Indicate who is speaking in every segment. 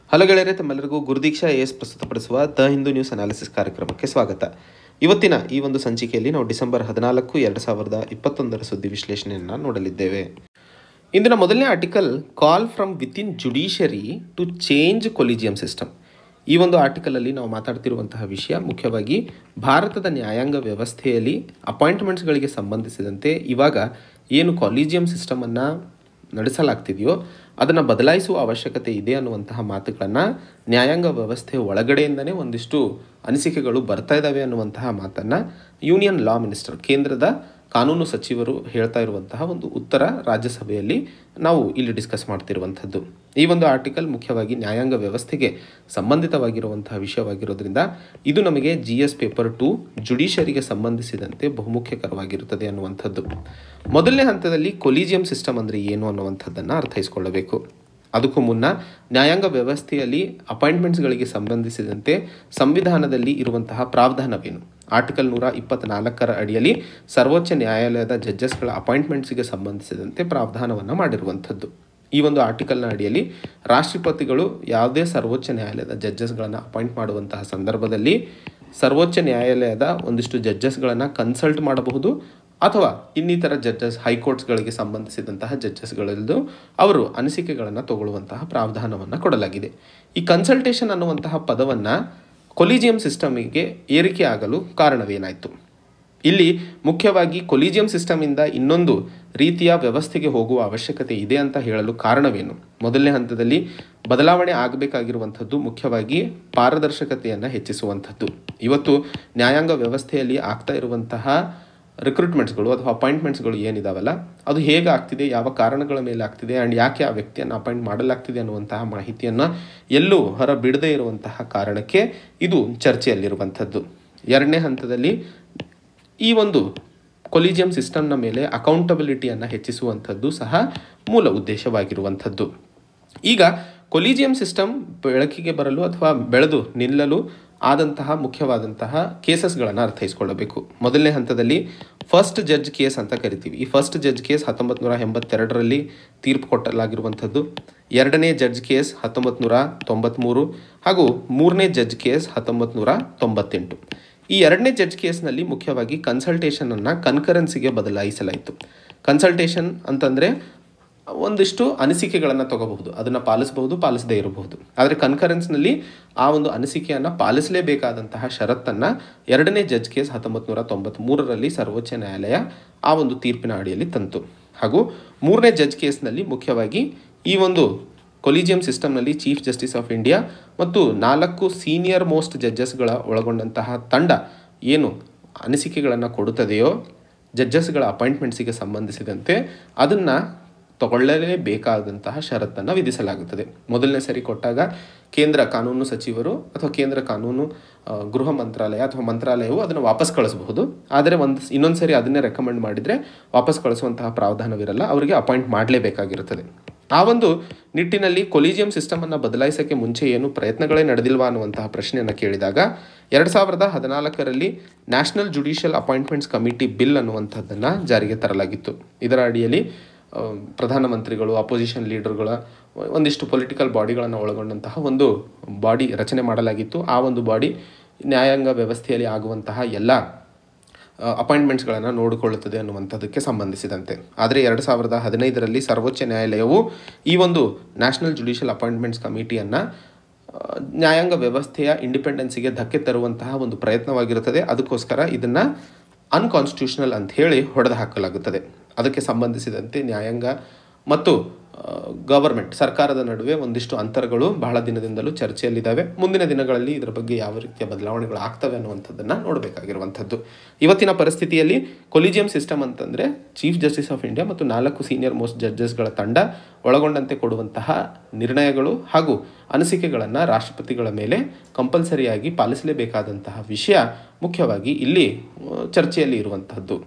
Speaker 1: hello ಗೆಳೆಯರೆ ತಮ್ಮೆಲ್ಲರಿಗೂ Gurudeeksha S ಪ್ರಸ್ತುತಪಡಿಸುವ ದ ಹಿಂದೂ ನ್ಯೂಸ್ ಅನಾಲಿಸಿಸ್ ಕಾರ್ಯಕ್ರಮಕ್ಕೆ ಸ್ವಾಗತ ಇವತ್ತಿನ ಈ ಒಂದು ಸಂಚಿಕೆಯಲ್ಲಿ ನಾವು ಡಿಸೆಂಬರ್ ಹದಿನಾಲ್ಕು ಎರಡು ಸಾವಿರದ ಇಪ್ಪತ್ತೊಂದರ ಸುದ್ದಿ ವಿಶ್ಲೇಷಣೆಯನ್ನು ನೋಡಲಿದ್ದೇವೆ ಇಂದಿನ ಮೊದಲನೇ article call from within judiciary to change collegium system ಈ ಒಂದು ಆರ್ಟಿಕಲಲ್ಲಿ ನಾವು ಮಾತಾಡ್ತಿರುವಂತಹ ವಿಷಯ ಮುಖ್ಯವಾಗಿ ಭಾರತದ ನ್ಯಾಯಾಂಗ ವ್ಯವಸ್ಥೆಯಲ್ಲಿ ಅಪಾಯಿಂಟ್ಮೆಂಟ್ಸ್ಗಳಿಗೆ ಸಂಬಂಧಿಸಿದಂತೆ ಇವಾಗ ಏನು ಕಾಲಿಜಿಯಂ ಸಿಸ್ಟಮನ್ನು ನಡೆಸಲಾಗ್ತಿದೆಯೋ ಅದನ್ನು ಬದಲಾಯಿಸುವ ಅವಶ್ಯಕತೆ ಇದೆ ಅನ್ನುವಂತಹ ಮಾತುಗಳನ್ನು ನ್ಯಾಯಾಂಗ ವ್ಯವಸ್ಥೆ ಒಳಗಡೆಯಿಂದನೇ ಒಂದಿಷ್ಟು ಅನಿಸಿಕೆಗಳು ಬರ್ತಾ ಇದ್ದಾವೆ ಅನ್ನುವಂತಹ ಮಾತನ್ನು ಯೂನಿಯನ್ ಲಾ ಮಿನಿಸ್ಟರ್ ಕೇಂದ್ರದ ಕಾನೂನು ಸಚಿವರು ಹೇಳ್ತಾ ಇರುವಂತಹ ಒಂದು ಉತ್ತರ ರಾಜ್ಯಸಭೆಯಲ್ಲಿ ನಾವು ಇಲ್ಲಿ ಡಿಸ್ಕಸ್ ಮಾಡ್ತಿರುವಂಥದ್ದು ಈ ಒಂದು ಆರ್ಟಿಕಲ್ ಮುಖ್ಯವಾಗಿ ನ್ಯಾಯಾಂಗ ವ್ಯವಸ್ಥೆಗೆ ಸಂಬಂಧಿತವಾಗಿರುವಂತಹ ವಿಷಯವಾಗಿರೋದ್ರಿಂದ ಇದು ನಮಗೆ ಜಿ ಎಸ್ ಪೇಪರ್ ಟು ಜುಡಿಷರಿಗೆ ಸಂಬಂಧಿಸಿದಂತೆ ಬಹುಮುಖ್ಯಕರವಾಗಿರುತ್ತದೆ ಅನ್ನುವಂಥದ್ದು ಮೊದಲನೇ ಹಂತದಲ್ಲಿ ಕೊಲಿಜಿಯಂ ಸಿಸ್ಟಮ್ ಅಂದರೆ ಏನು ಅನ್ನುವಂಥದ್ದನ್ನು ಅರ್ಥೈಸ್ಕೊಳ್ಳಬೇಕು ಅದಕ್ಕೂ ಮುನ್ನ ನ್ಯಾಯಾಂಗ ವ್ಯವಸ್ಥೆಯಲ್ಲಿ ಅಪಾಯಿಂಟ್ಮೆಂಟ್ಸ್ಗಳಿಗೆ ಸಂಬಂಧಿಸಿದಂತೆ ಸಂವಿಧಾನದಲ್ಲಿ ಇರುವಂತಹ ಪ್ರಾವಧಾನವೇನು ಆರ್ಟಿಕಲ್ ನೂರ ಇಪ್ಪತ್ನಾಲ್ಕರ ಅಡಿಯಲ್ಲಿ ಸರ್ವೋಚ್ಚ ನ್ಯಾಯಾಲಯದ ಜಡ್ಜಸ್ಗಳ ಅಪಾಯಿಂಟ್ಮೆಂಟ್ಸ್ಗೆ ಸಂಬಂಧಿಸಿದಂತೆ ಪ್ರಾವಧಾನವನ್ನು ಮಾಡಿರುವಂಥದ್ದು ಈ ಒಂದು ಆರ್ಟಿಕಲ್ನ ಅಡಿಯಲ್ಲಿ ರಾಷ್ಟ್ರಪತಿಗಳು ಯಾವುದೇ ಸರ್ವೋಚ್ಚ ನ್ಯಾಯಾಲಯದ ಜಡ್ಜಸ್ಗಳನ್ನು ಅಪಾಯಿಂಟ್ ಮಾಡುವಂತಹ ಸಂದರ್ಭದಲ್ಲಿ ಸರ್ವೋಚ್ಚ ನ್ಯಾಯಾಲಯದ ಒಂದಿಷ್ಟು ಜಡ್ಜಸ್ಗಳನ್ನು ಕನ್ಸಲ್ಟ್ ಮಾಡಬಹುದು ಅಥವಾ ಇನ್ನಿತರ ಜಡ್ಜಸ್ ಹೈಕೋರ್ಟ್ಸ್ಗಳಿಗೆ ಸಂಬಂಧಿಸಿದಂತಹ ಜಡ್ಜಸ್ಗಳಲ್ಲೂ ಅವರು ಅನಿಸಿಕೆಗಳನ್ನು ತಗೊಳ್ಳುವಂತಹ ಪ್ರಾವಧಾನವನ್ನು ಕೊಡಲಾಗಿದೆ ಈ ಕನ್ಸಲ್ಟೇಷನ್ ಅನ್ನುವಂತಹ ಪದವನ್ನು ಕೊಲಿಜಿಯಂ ಸಿಸ್ಟಮಿಗೆ ಏರಿಕೆ ಆಗಲು ಕಾರಣವೇನಾಯಿತು ಇಲ್ಲಿ ಮುಖ್ಯವಾಗಿ ಕೊಲಿಜಿಯಂ ಸಿಸ್ಟಮಿಂದ ಇನ್ನೊಂದು ರೀತಿಯ ವ್ಯವಸ್ಥೆಗೆ ಹೋಗುವ ಅವಶ್ಯಕತೆ ಇದೆ ಅಂತ ಹೇಳಲು ಕಾರಣವೇನು ಮೊದಲನೇ ಹಂತದಲ್ಲಿ ಬದಲಾವಣೆ ಆಗಬೇಕಾಗಿರುವಂಥದ್ದು ಮುಖ್ಯವಾಗಿ ಪಾರದರ್ಶಕತೆಯನ್ನು ಹೆಚ್ಚಿಸುವಂಥದ್ದು ಇವತ್ತು ನ್ಯಾಯಾಂಗ ವ್ಯವಸ್ಥೆಯಲ್ಲಿ ಆಗ್ತಾ ಇರುವಂತಹ ರಿಕ್ರೂಟ್ಮೆಂಟ್ಸ್ಗಳು ಅಥವಾ ಅಪಾಯಿಂಟ್ಮೆಂಟ್ಸ್ಗಳು ಏನಿದಾವಲ್ಲ ಅದು ಹೇಗೆ ಆಗ್ತಿದೆ ಯಾವ ಕಾರಣಗಳ ಮೇಲೆ ಆಗ್ತಿದೆ ಆ್ಯಂಡ್ ಯಾಕೆ ಆ ವ್ಯಕ್ತಿಯನ್ನು ಅಪಾಯಿಂಟ್ ಮಾಡಲಾಗ್ತಿದೆ ಅನ್ನುವಂತಹ ಮಾಹಿತಿಯನ್ನು ಎಲ್ಲೂ ಹೊರ ಬಿಡದೇ ಇರುವಂತಹ ಕಾರಣಕ್ಕೆ ಇದು ಚರ್ಚೆಯಲ್ಲಿರುವಂಥದ್ದು ಎರಡನೇ ಹಂತದಲ್ಲಿ ಈ ಒಂದು ಕೊಲಿಜಿಯಂ ಸಿಸ್ಟಮ್ನ ಮೇಲೆ ಅಕೌಂಟಬಿಲಿಟಿಯನ್ನು ಹೆಚ್ಚಿಸುವಂಥದ್ದು ಸಹ ಮೂಲ ಉದ್ದೇಶವಾಗಿರುವಂಥದ್ದು ಈಗ ಕೊಲಿಜಿಯಂ ಸಿಸ್ಟಮ್ ಬೆಳಕಿಗೆ ಬರಲು ಅಥವಾ ಬೆಳೆದು ನಿಲ್ಲಲು ಆದಂತಹ ಮುಖ್ಯವಾದಂತಹ ಕೇಸಸ್ಗಳನ್ನು ಅರ್ಥೈಸ್ಕೊಳ್ಳಬೇಕು ಮೊದಲನೇ ಹಂತದಲ್ಲಿ ಫಸ್ಟ್ ಜಡ್ಜ್ ಕೇಸ್ ಅಂತ ಕರಿತೀವಿ ಈ ಫಸ್ಟ್ ಜಡ್ಜ್ ಕೇಸ್ ಹತ್ತೊಂಬತ್ತು ನೂರ ಎಂಬತ್ತೆರಡರಲ್ಲಿ ತೀರ್ಪು ಕೊಟ್ಟಲಾಗಿರುವಂಥದ್ದು ಎರಡನೇ ಜಡ್ಜ್ ಕೇಸ್ ಹತ್ತೊಂಬತ್ತು ನೂರ ತೊಂಬತ್ತ್ಮೂರು ಹಾಗೂ ಮೂರನೇ ಜಡ್ಜ್ ಕೇಸ್ ಹತ್ತೊಂಬತ್ತು ನೂರ ತೊಂಬತ್ತೆಂಟು ಈ ಎರಡನೇ ಜಡ್ಜ್ ಕೇಸ್ನಲ್ಲಿ ಮುಖ್ಯವಾಗಿ ಕನ್ಸಲ್ಟೇಷನನ್ನು ಕನ್ಕರೆನ್ಸಿಗೆ ಬದಲಾಯಿಸಲಾಯಿತು ಕನ್ಸಲ್ಟೇಷನ್ ಅಂತಂದರೆ ಒಂದಿಷ್ಟು ಅನಿಸಿಕೆಗಳನ್ನು ತಗೋಬಹುದು ಅದನ್ನು ಪಾಲಿಸಬಹುದು ಪಾಲಿಸದೇ ಇರಬಹುದು ಆದರೆ ಕನ್ಕರೆನ್ಸ್ನಲ್ಲಿ ಆ ಒಂದು ಅನಿಸಿಕೆಯನ್ನು ಪಾಲಿಸಲೇಬೇಕಾದಂತಹ ಷರತ್ತನ್ನು ಎರಡನೇ ಜಡ್ಜ್ ಕೇಸ್ ಹತ್ತೊಂಬತ್ತು ನೂರ ತೊಂಬತ್ತ್ಮೂರರಲ್ಲಿ ಸರ್ವೋಚ್ಚ ನ್ಯಾಯಾಲಯ ಆ ಒಂದು ತೀರ್ಪಿನ ಅಡಿಯಲ್ಲಿ ತಂತು ಹಾಗೂ ಮೂರನೇ ಜಡ್ಜ್ ಕೇಸ್ನಲ್ಲಿ ಮುಖ್ಯವಾಗಿ ಈ ಒಂದು ಕೊಲಿಜಿಯಂ ಸಿಸ್ಟಮ್ನಲ್ಲಿ ಚೀಫ್ ಜಸ್ಟಿಸ್ ಆಫ್ ಇಂಡಿಯಾ ಮತ್ತು ನಾಲ್ಕು ಸೀನಿಯರ್ ಮೋಸ್ಟ್ ಜಡ್ಜಸ್ಗಳ ಒಳಗೊಂಡಂತಹ ತಂಡ ಏನು ಅನಿಸಿಕೆಗಳನ್ನು ಕೊಡುತ್ತದೆಯೋ ಜಡ್ಜಸ್ಗಳ ಅಪಾಯಿಂಟ್ಮೆಂಟ್ಸಿಗೆ ಸಂಬಂಧಿಸಿದಂತೆ ಅದನ್ನು ತಗೊಳ್ಳಲೇಬೇಕಾದಂತಹ ಷರತ್ತನ್ನು ವಿಧಿಸಲಾಗುತ್ತದೆ ಮೊದಲನೇ ಸರಿ ಕೊಟ್ಟಾಗ ಕೇಂದ್ರ ಕಾನೂನು ಸಚಿವರು ಅಥವಾ ಕೇಂದ್ರ ಕಾನೂನು ಗೃಹ ಮಂತ್ರಾಲಯ ಅಥವಾ ಮಂತ್ರಾಲಯವು ಅದನ್ನು ವಾಪಸ್ ಕಳಿಸಬಹುದು ಆದರೆ ಒಂದು ಇನ್ನೊಂದು ಸರಿ ಅದನ್ನೇ ರೆಕಮೆಂಡ್ ಮಾಡಿದರೆ ವಾಪಸ್ ಕಳಿಸುವಂತಹ ಪ್ರಾವಧಾನವಿರಲ್ಲ ಅವರಿಗೆ ಅಪಾಯಿಂಟ್ ಮಾಡಲೇಬೇಕಾಗಿರುತ್ತದೆ ಆ ಒಂದು ನಿಟ್ಟಿನಲ್ಲಿ ಕೊಲಿಜಿಯಂ ಸಿಸ್ಟಮನ್ನು ಬದಲಾಯಿಸೋಕ್ಕೆ ಮುಂಚೆ ಏನು ಪ್ರಯತ್ನಗಳೇ ನಡೆದಿಲ್ವಾ ಅನ್ನುವಂತಹ ಪ್ರಶ್ನೆಯನ್ನು ಕೇಳಿದಾಗ ಎರಡು ಸಾವಿರದ ಹದಿನಾಲ್ಕರಲ್ಲಿ national judicial appointments committee bill ಅನ್ನುವಂಥದ್ದನ್ನು ಜಾರಿಗೆ ತರಲಾಗಿತ್ತು ಇದರ ಅಡಿಯಲ್ಲಿ ಪ್ರಧಾನಮಂತ್ರಿಗಳು ಅಪೋಸಿಷನ್ ಲೀಡರ್ಗಳ ಒಂದಿಷ್ಟು ಪೊಲಿಟಿಕಲ್ ಬಾಡಿಗಳನ್ನು ಒಳಗೊಂಡಂತಹ ಒಂದು ಬಾಡಿ ರಚನೆ ಮಾಡಲಾಗಿತ್ತು ಆ ಒಂದು ಬಾಡಿ ನ್ಯಾಯಾಂಗ ವ್ಯವಸ್ಥೆಯಲ್ಲಿ ಆಗುವಂತಹ ಎಲ್ಲ ಅಪಾಯಿಂಟ್ಮೆಂಟ್ಸ್ಗಳನ್ನು ನೋಡಿಕೊಳ್ಳುತ್ತದೆ ಅನ್ನುವಂಥದ್ದಕ್ಕೆ ಸಂಬಂಧಿಸಿದಂತೆ ಆದರೆ ಎರಡು ಸಾವಿರದ ಹದಿನೈದರಲ್ಲಿ ಸರ್ವೋಚ್ಚ ನ್ಯಾಯಾಲಯವು ಈ ಒಂದು ನ್ಯಾಷನಲ್ ಜುಡಿಷಿಯಲ್ ಅಪಾಯಿಂಟ್ಮೆಂಟ್ಸ್ ಕಮಿಟಿಯನ್ನು ನ್ಯಾಯಾಂಗ ವ್ಯವಸ್ಥೆಯ ಇಂಡಿಪೆಂಡೆನ್ಸಿಗೆ ಧಕ್ಕೆ ತರುವಂತಹ ಒಂದು ಪ್ರಯತ್ನವಾಗಿರುತ್ತದೆ ಅದಕ್ಕೋಸ್ಕರ ಇದನ್ನು ಅನ್ಕಾನ್ಸ್ಟಿಟ್ಯೂಷನಲ್ ಅಂತ ಹೇಳಿ ಹೊಡೆದು ಹಾಕಲಾಗುತ್ತದೆ ಅದಕ್ಕೆ ಸಂಬಂಧಿಸಿದಂತೆ ನ್ಯಾಯಾಂಗ ಮತ್ತು ಗವರ್ಮೆಂಟ್ ಸರ್ಕಾರದ ನಡುವೆ ಒಂದಿಷ್ಟು ಅಂತರಗಳು ಬಹಳ ದಿನದಿಂದಲೂ ಚರ್ಚೆಯಲ್ಲಿದ್ದಾವೆ ಮುಂದಿನ ದಿನಗಳಲ್ಲಿ ಇದರ ಬಗ್ಗೆ ಯಾವ ರೀತಿಯ ಬದಲಾವಣೆಗಳು ಆಗ್ತವೆ ಅನ್ನುವಂಥದ್ದನ್ನು ನೋಡಬೇಕಾಗಿರುವಂಥದ್ದು ಇವತ್ತಿನ ಪರಿಸ್ಥಿತಿಯಲ್ಲಿ ಕೊಲಿಜಿಯಂ ಸಿಸ್ಟಮ್ ಅಂತಂದರೆ ಚೀಫ್ ಜಸ್ಟಿಸ್ ಆಫ್ ಇಂಡಿಯಾ ಮತ್ತು ನಾಲ್ಕು ಸೀನಿಯರ್ ಮೋಸ್ಟ್ ಜಡ್ಜಸ್ಗಳ ತಂಡ ಒಳಗೊಂಡಂತೆ ಕೊಡುವಂತಹ ನಿರ್ಣಯಗಳು ಹಾಗೂ ಅನಿಸಿಕೆಗಳನ್ನು ರಾಷ್ಟ್ರಪತಿಗಳ ಮೇಲೆ ಕಂಪಲ್ಸರಿಯಾಗಿ ಪಾಲಿಸಲೇಬೇಕಾದಂತಹ ವಿಷಯ ಮುಖ್ಯವಾಗಿ ಇಲ್ಲಿ ಚರ್ಚೆಯಲ್ಲಿ ಇರುವಂತಹದ್ದು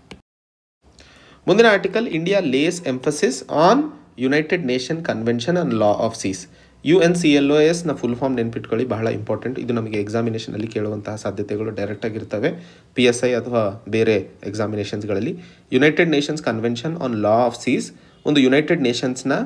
Speaker 1: ಮುಂದಿನ article India lays emphasis on United Nation convention on law of seas U N C L O ಎಸ್ನ ಫುಲ್ ಫಾರ್ಮ್ ನೆನ್ಪಿಟ್ಕೊಳ್ಳಿ ಬಹಳ ಇಂಪಾರ್ಟೆಂಟ್ ಇದು ನಮಗೆ ಎಕ್ಸಾಮಿನೇಷನಲ್ಲಿ ಕೇಳುವಂತಹ ಸಾಧ್ಯತೆಗಳು ಡೈರೆಕ್ಟಾಗಿರ್ತವೆ ಪಿ ಎಸ್ ಐ ಅಥವಾ ಬೇರೆ ಎಕ್ಸಾಮಿನೇಷನ್ಸ್ಗಳಲ್ಲಿ United Nations convention on law of seas ಒಂದು ಯುನೈಟೆಡ್ ನೇಷನ್ಸ್ನ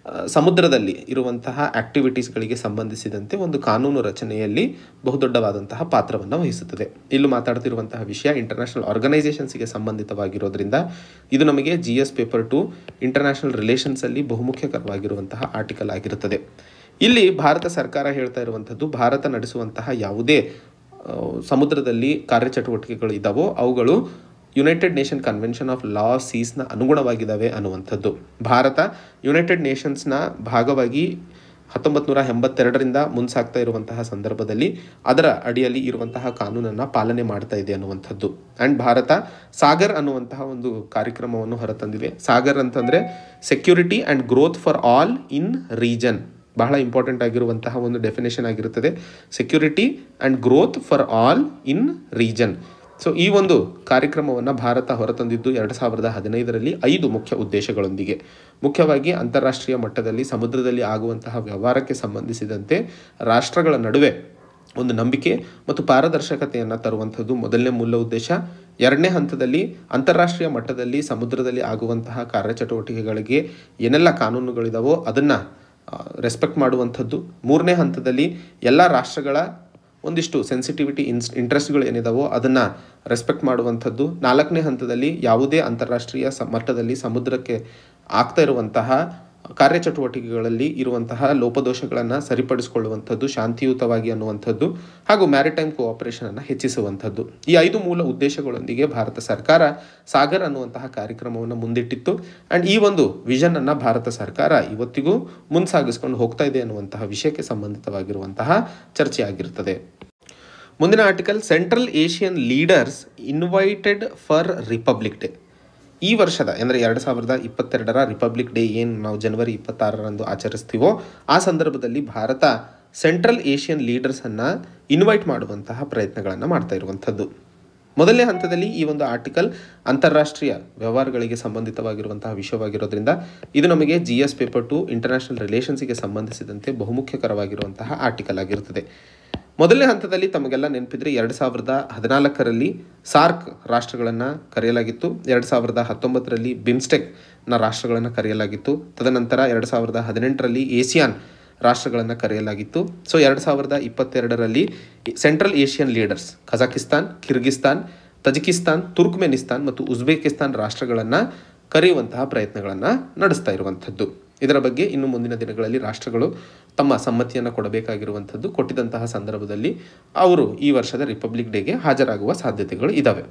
Speaker 1: ಆ, ಸಮುದ್ರದಲ್ಲಿ ಇರುವಂತಹ ಆಕ್ಟಿವಿಟೀಸ್ಗಳಿಗೆ ಸಂಬಂಧಿಸಿದಂತೆ ಒಂದು ಕಾನೂನು ರಚನೆಯಲ್ಲಿ ಬಹುದೊಡ್ಡವಾದಂತಹ ಪಾತ್ರವನ್ನು ವಹಿಸುತ್ತದೆ ಇಲ್ಲೂ ಮಾತಾಡ್ತಿರುವಂತಹ ವಿಷಯ ಇಂಟರ್ನ್ಯಾಷನಲ್ ಆರ್ಗನೈಸೇಷನ್ಸ್ಗೆ ಸಂಬಂಧಿತವಾಗಿರೋದ್ರಿಂದ ಇದು ನಮಗೆ G S paper two international ರಿಲೇಷನ್ಸಲ್ಲಿ ಬಹುಮುಖ್ಯಕರವಾಗಿರುವಂತಹ ಆರ್ಟಿಕಲ್ ಆಗಿರುತ್ತದೆ ಇಲ್ಲಿ ಭಾರತ ಸರ್ಕಾರ ಹೇಳ್ತಾ ಇರುವಂಥದ್ದು ಭಾರತ ನಡೆಸುವಂತಹ ಯಾವುದೇ ಆ, ಸಮುದ್ರದಲ್ಲಿ ಕಾರ್ಯಚಟುವಟಿಕೆಗಳು ಇದ್ದಾವೋ ಅವುಗಳು United Nation convention of law ಸೀಸ್ನ ಅನುಗುಣವಾಗಿದ್ದಾವೆ ಅನ್ನುವಂಥದ್ದು ಭಾರತ ಯುನೈಟೆಡ್ ನೇಷನ್ಸ್ನ ಭಾಗವಾಗಿ ಹತ್ತೊಂಬತ್ತು ನೂರ ಎಂಬತ್ತೆರಡರಿಂದ ಮುಂಸಾಗ್ತಾ ಇರುವಂತಹ ಸಂದರ್ಭದಲ್ಲಿ ಅದರ ಅಡಿಯಲ್ಲಿ ಇರುವಂತಹ ಕಾನೂನನ್ನು ಪಾಲನೆ ಮಾಡ್ತಾ ಇದೆ ಅನ್ನುವಂಥದ್ದು ಆ್ಯಂಡ್ ಭಾರತ ಸಾಗರ್ ಅನ್ನುವಂತಹ ಒಂದು ಕಾರ್ಯಕ್ರಮವನ್ನು ಹೊರತಂದಿದೆ ಸಾಗರ್ ಅಂತಂದರೆ security and growth for all in region ಬಹಳ ಇಂಪಾರ್ಟೆಂಟ್ ಆಗಿರುವಂತಹ ಒಂದು ಡೆಫಿನೇಷನ್ ಆಗಿರುತ್ತದೆ security and growth for all in region so ಈ ಒಂದು ಕಾರ್ಯಕ್ರಮವನ್ನು ಭಾರತ ಹೊರತಂದಿದ್ದು ಎರಡು ಸಾವಿರದ ಹದಿನೈದರಲ್ಲಿ ಐದು ಮುಖ್ಯ ಉದ್ದೇಶಗಳೊಂದಿಗೆ ಮುಖ್ಯವಾಗಿ ಅಂತಾರಾಷ್ಟ್ರೀಯ ಮಟ್ಟದಲ್ಲಿ ಸಮುದ್ರದಲ್ಲಿ ಆಗುವಂತಹ ವ್ಯವಹಾರಕ್ಕೆ ಸಂಬಂಧಿಸಿದಂತೆ ರಾಷ್ಟ್ರಗಳ ನಡುವೆ ಒಂದು ನಂಬಿಕೆ ಮತ್ತು ಪಾರದರ್ಶಕತೆಯನ್ನು ತರುವಂಥದ್ದು ಮೊದಲನೇ ಮೂಲ ಉದ್ದೇಶ ಎರಡನೇ ಹಂತದಲ್ಲಿ ಅಂತಾರಾಷ್ಟ್ರೀಯ ಮಟ್ಟದಲ್ಲಿ ಸಮುದ್ರದಲ್ಲಿ ಆಗುವಂತಹ ಕಾರ್ಯಚಟುವಟಿಕೆಗಳಿಗೆ ಏನೆಲ್ಲ ಕಾನೂನುಗಳಿದಾವೋ ಅದನ್ನು ರೆಸ್ಪೆಕ್ಟ್ ಮಾಡುವಂಥದ್ದು ಮೂರನೇ ಹಂತದಲ್ಲಿ ಎಲ್ಲ ರಾಷ್ಟ್ರಗಳ ಒಂದಿಷ್ಟು ಸೆನ್ಸಿಟಿವಿಟಿ ಇನ್ಸ್ ಇಂಟ್ರೆಸ್ಟ್ಗಳು ಏನಿದಾವೋ ಅದನ್ನು ರೆಸ್ಪೆಕ್ಟ್ ಮಾಡುವಂಥದ್ದು ನಾಲ್ಕನೇ ಹಂತದಲ್ಲಿ ಯಾವುದೇ ಅಂತಾರಾಷ್ಟ್ರೀಯ ಸ ಮಟ್ಟದಲ್ಲಿ ಸಮುದ್ರಕ್ಕೆ ಆಗ್ತಾ ಇರುವಂತಹ ಕಾರ್ಯಚಟುವಟಿಕೆಗಳಲ್ಲಿ ಇರುವಂತಹ ಲೋಪದೋಷಗಳನ್ನು ಸರಿಪಡಿಸಿಕೊಳ್ಳುವಂಥದ್ದು ಶಾಂತಿಯುತವಾಗಿ ಅನ್ನುವಂಥದ್ದು ಹಾಗೂ ಮ್ಯಾರಿಟೈಮ್ ಕೋಆಪರೇಷನನ್ನು ಹೆಚ್ಚಿಸುವಂಥದ್ದು ಈ ಐದು ಮೂಲ ಉದ್ದೇಶಗಳೊಂದಿಗೆ ಭಾರತ ಸರ್ಕಾರ ಸಾಗರ್ ಅನ್ನುವಂತಹ ಕಾರ್ಯಕ್ರಮವನ್ನು ಮುಂದಿಟ್ಟಿತ್ತು ಆ್ಯಂಡ್ ಈ ಒಂದು ವಿಷನನ್ನು ಭಾರತ ಸರ್ಕಾರ ಇವತ್ತಿಗೂ ಮುಂಸಾಗಿಸ್ಕೊಂಡು ಹೋಗ್ತಾ ಇದೆ ಅನ್ನುವಂತಹ ವಿಷಯಕ್ಕೆ ಸಂಬಂಧಿತವಾಗಿರುವಂತಹ ಚರ್ಚೆ ಆಗಿರುತ್ತದೆ ಮುಂದಿನ article Central Asian leaders invited for Republic Day ಈ ವರ್ಷದ ಅಂದರೆ ಎರಡು ಸಾವಿರದ ಇಪ್ಪತ್ತೆರಡರ ರಿಪಬ್ಲಿಕ್ ಡೇ ಏನು ನಾವು ಜನವರಿ ಇಪ್ಪತ್ತಾರರಂದು ಆಚರಿಸ್ತೀವೋ ಆ ಸಂದರ್ಭದಲ್ಲಿ ಭಾರತ ಸೆಂಟ್ರಲ್ ಏಷಿಯನ್ ಲೀಡರ್ಸನ್ನು ಇನ್ವೈಟ್ ಮಾಡುವಂತಹ ಪ್ರಯತ್ನಗಳನ್ನು ಮಾಡ್ತಾ ಇರುವಂಥದ್ದು ಮೊದಲನೇ ಹಂತದಲ್ಲಿ ಈ ಒಂದು ಆರ್ಟಿಕಲ್ ಅಂತಾರಾಷ್ಟ್ರೀಯ ವ್ಯವಹಾರಗಳಿಗೆ ಸಂಬಂಧಿತವಾಗಿರುವಂತಹ ವಿಷಯವಾಗಿರೋದ್ರಿಂದ ಇದು ನಮಗೆ G S paper two international ರಿಲೇಷನ್ಸಿಗೆ ಸಂಬಂಧಿಸಿದಂತೆ ಬಹುಮುಖ್ಯಕರವಾಗಿರುವಂತಹ ಆರ್ಟಿಕಲ್ ಆಗಿರುತ್ತದೆ ಮೊದಲನೇ ಹಂತದಲ್ಲಿ ತಮಗೆಲ್ಲ ನೆನಪಿದ್ರೆ ಎರಡು ಸಾವಿರದ ಹದಿನಾಲ್ಕರಲ್ಲಿ ಸಾರ್ಕ್ ರಾಷ್ಟ್ರಗಳನ್ನು ಕರೆಯಲಾಗಿತ್ತು ಎರಡು ಸಾವಿರದ ಹತ್ತೊಂಬತ್ತರಲ್ಲಿ ಬಿಮ್ಸ್ಟೆಕ್ನ ರಾಷ್ಟ್ರಗಳನ್ನು ಕರೆಯಲಾಗಿತ್ತು ತದನಂತರ ಎರಡು ಸಾವಿರದ ಹದಿನೆಂಟರಲ್ಲಿ ಏಸಿಯಾನ್ ರಾಷ್ಟ್ರಗಳನ್ನು ಕರೆಯಲಾಗಿತ್ತು ಸೊ ಎರಡು ಸಾವಿರದ ಇಪ್ಪತ್ತೆರಡರಲ್ಲಿ Central Asian leaders Kazakhstan Kyrgyzstan Tajikistan Turkmenistan ಮತ್ತು ಉಜ್ಬೇಕಿಸ್ತಾನ್ ರಾಷ್ಟ್ರಗಳನ್ನು ಕರೆಯುವಂತಹ ಪ್ರಯತ್ನಗಳನ್ನು ನಡೆಸ್ತಾ ಇರುವಂಥದ್ದು ಇದರ ಬಗ್ಗೆ ಇನ್ನು ಮುಂದಿನ ದಿನಗಳಲ್ಲಿ ರಾಷ್ಟ್ರಗಳು ತಮ್ಮ ಸಮ್ಮತಿಯನ್ನು ಕೊಡಬೇಕಾಗಿರುವಂಥದ್ದು ಕೊಟ್ಟಿದ್ದಂತಹ ಸಂದರ್ಭದಲ್ಲಿ ಅವರು ಈ ವರ್ಷದ ರಿಪಬ್ಲಿಕ್ ಡೇಗೆ ಹಾಜರಾಗುವ ಸಾಧ್ಯತೆಗಳು ಇದ್ದಾವೆ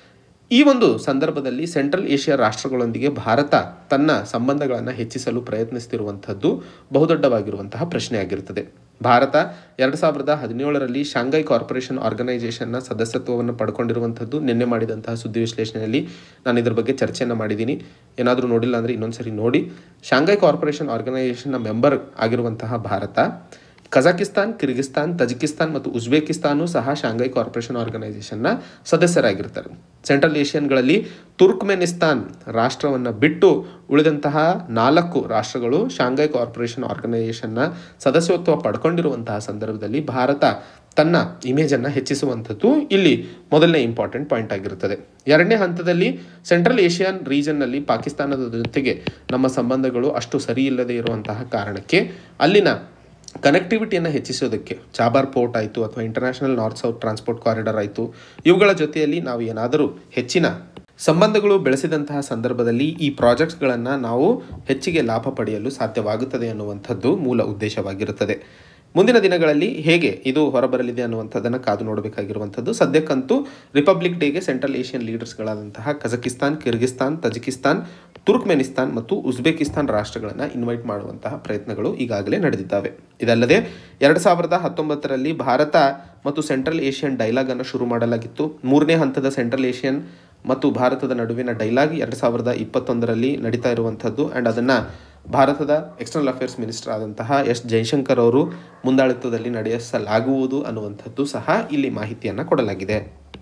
Speaker 1: ಈ ಒಂದು ಸಂದರ್ಭದಲ್ಲಿ ಸೆಂಟ್ರಲ್ ಏಷ್ಯಾ ರಾಷ್ಟ್ರಗಳೊಂದಿಗೆ ಭಾರತ ತನ್ನ ಸಂಬಂಧಗಳನ್ನು ಹೆಚ್ಚಿಸಲು ಪ್ರಯತ್ನಿಸ್ತಿರುವಂಥದ್ದು ಬಹುದೊಡ್ಡವಾಗಿರುವಂತಹ ಪ್ರಶ್ನೆ ಆಗಿರುತ್ತದೆ ಭಾರತ ಎರಡು ಸಾವಿರದ ಹದಿನೇಳರಲ್ಲಿ ಶಾಂಘೈ ಕಾರ್ಪೊರೇಷನ್ ಆರ್ಗನೈಸೇಷನ್ನ ಸದಸ್ಯತ್ವವನ್ನು ಪಡ್ಕೊಂಡಿರುವಂಥದ್ದು ನಿನ್ನೆ ಮಾಡಿದಂತಹ ಸುದ್ದಿ ವಿಶ್ಲೇಷಣೆಯಲ್ಲಿ ನಾನು ಇದ್ರ ಬಗ್ಗೆ ಚರ್ಚೆಯನ್ನು ಮಾಡಿದ್ದೀನಿ ಏನಾದರೂ ನೋಡಿಲ್ಲ ಅಂದರೆ ಇನ್ನೊಂದ್ಸರಿ ನೋಡಿ ಶಾಂಘೈ ಕಾರ್ಪೊರೇಷನ್ ಆರ್ಗನೈಸೇಷನ್ನ ಮೆಂಬರ್ ಆಗಿರುವಂತಹ ಭಾರತ ಕಜಾಕಿಸ್ತಾನ್ ಕಿರ್ಗಿಸ್ತಾನ್ ತಜಿಕಿಸ್ತಾನ್ ಮತ್ತು ಉಜ್ಬೇಕಿಸ್ತಾನು ಸಹ ಶಾಂಘೈ ಕಾರ್ಪೊರೇಷನ್ ಆರ್ಗನೈಸೇಷನ್ನ ಸದಸ್ಯರಾಗಿರ್ತಾರೆ ಸೆಂಟ್ರಲ್ ಏಷಿಯನ್ಗಳಲ್ಲಿ ತುರ್ಕ್ಮೆನಿಸ್ತಾನ್ ರಾಷ್ಟ್ರವನ್ನು ಬಿಟ್ಟು ಉಳಿದಂತಹ ನಾಲ್ಕು ರಾಷ್ಟ್ರಗಳು ಶಾಂಘೈ ಕಾರ್ಪೊರೇಷನ್ ಆರ್ಗನೈಸೇಷನ್ನ ಸದಸ್ಯತ್ವ ಪಡ್ಕೊಂಡಿರುವಂತಹ ಸಂದರ್ಭದಲ್ಲಿ ಭಾರತ ತನ್ನ ಇಮೇಜನ್ನು ಹೆಚ್ಚಿಸುವಂಥದ್ದು ಇಲ್ಲಿ ಮೊದಲನೇ ಇಂಪಾರ್ಟೆಂಟ್ ಪಾಯಿಂಟ್ ಆಗಿರುತ್ತದೆ ಎರಡನೇ ಹಂತದಲ್ಲಿ ಸೆಂಟ್ರಲ್ ಏಷಿಯನ್ ರೀಜನ್ನಲ್ಲಿ ಪಾಕಿಸ್ತಾನದ ಜೊತೆಗೆ ನಮ್ಮ ಸಂಬಂಧಗಳು ಅಷ್ಟು ಸರಿ ಇಲ್ಲದೆ ಇರುವಂತಹ ಕಾರಣಕ್ಕೆ ಅಲ್ಲಿನ ಕನೆಕ್ಟಿವಿಟಿಯನ್ನು ಹೆಚ್ಚಿಸೋದಕ್ಕೆ ಚಾಬಾರ್ ಪೋರ್ಟ್ ಆಯಿತು ಅಥವಾ international north south transport corridor ಆಯಿತು ಇವುಗಳ ಜೊತೆಯಲ್ಲಿ ನಾವು ಏನಾದರೂ ಹೆಚ್ಚಿನ ಸಂಬಂಧಗಳು ಬೆಳೆಸಿದಂತಹ ಸಂದರ್ಭದಲ್ಲಿ ಈ ಪ್ರಾಜೆಕ್ಟ್ಸ್ಗಳನ್ನು ನಾವು ಹೆಚ್ಚಿಗೆ ಲಾಭ ಪಡೆಯಲು ಸಾಧ್ಯವಾಗುತ್ತದೆ ಅನ್ನುವಂಥದ್ದು ಮೂಲ ಉದ್ದೇಶವಾಗಿರುತ್ತದೆ ಮುಂದಿನ ದಿನಗಳಲ್ಲಿ ಹೇಗೆ ಇದು ಹೊರಬರಲಿದೆ ಅನ್ನುವಂಥದ್ದನ್ನು ಕಾದು ನೋಡಬೇಕಾಗಿರುವಂಥದ್ದು ಸದ್ಯಕ್ಕಂತೂ ರಿಪಬ್ಲಿಕ್ ಡೇಗೆ ಸೆಂಟ್ರಲ್ ಏಷಿಯನ್ ಲೀಡರ್ಸ್ಗಳಾದಂತಹ ಕಜಕಿಸ್ತಾನ್ ಕಿರ್ಗಿಸ್ತಾನ್ ತಜಿಕಿಸ್ತಾನ್ ತುರ್ಕ್ಮೆನಿಸ್ತಾನ್ ಮತ್ತು ಉಜ್ಬೇಕಿಸ್ತಾನ್ ರಾಷ್ಟ್ರಗಳನ್ನು ಇನ್ವೈಟ್ ಮಾಡುವಂತಹ ಪ್ರಯತ್ನಗಳು ಈಗಾಗಲೇ ನಡೆದಿದ್ದಾವೆ ಇದಲ್ಲದೆ ಎರಡು ಸಾವಿರದ ಹತ್ತೊಂಬತ್ತರಲ್ಲಿ ಭಾರತ ಮತ್ತು ಸೆಂಟ್ರಲ್ ಏಷಿಯನ್ ಡೈಲಾಗನ್ನು ಶುರು ಮಾಡಲಾಗಿತ್ತು ಮೂರನೇ ಹಂತದ ಸೆಂಟ್ರಲ್ ಏಷಿಯನ್ ಮತ್ತು ಭಾರತದ ನಡುವಿನ ಡೈಲಾಗ್ ಎರಡು ಸಾವಿರದ ಇಪ್ಪತ್ತೊಂದರಲ್ಲಿ ನಡೀತಾ ಇರುವಂಥದ್ದು ಆ್ಯಂಡ್ ಅದನ್ನು ಭಾರತದ ಎಕ್ಸ್ಟರ್ನಲ್ ಅಫೇರ್ಸ್ ಮಿನಿಸ್ಟರ್ ಆದಂತಹ ಎಸ್ ಜೈಶಂಕರ್ ಅವರು ಮುಂದಾಳಿತ್ವದಲ್ಲಿ ನಡೆಸಲಾಗುವುದು ಅನ್ನುವಂಥದ್ದು ಸಹ ಇಲ್ಲಿ ಮಾಹಿತಿಯನ್ನು ಕೊಡಲಾಗಿದೆ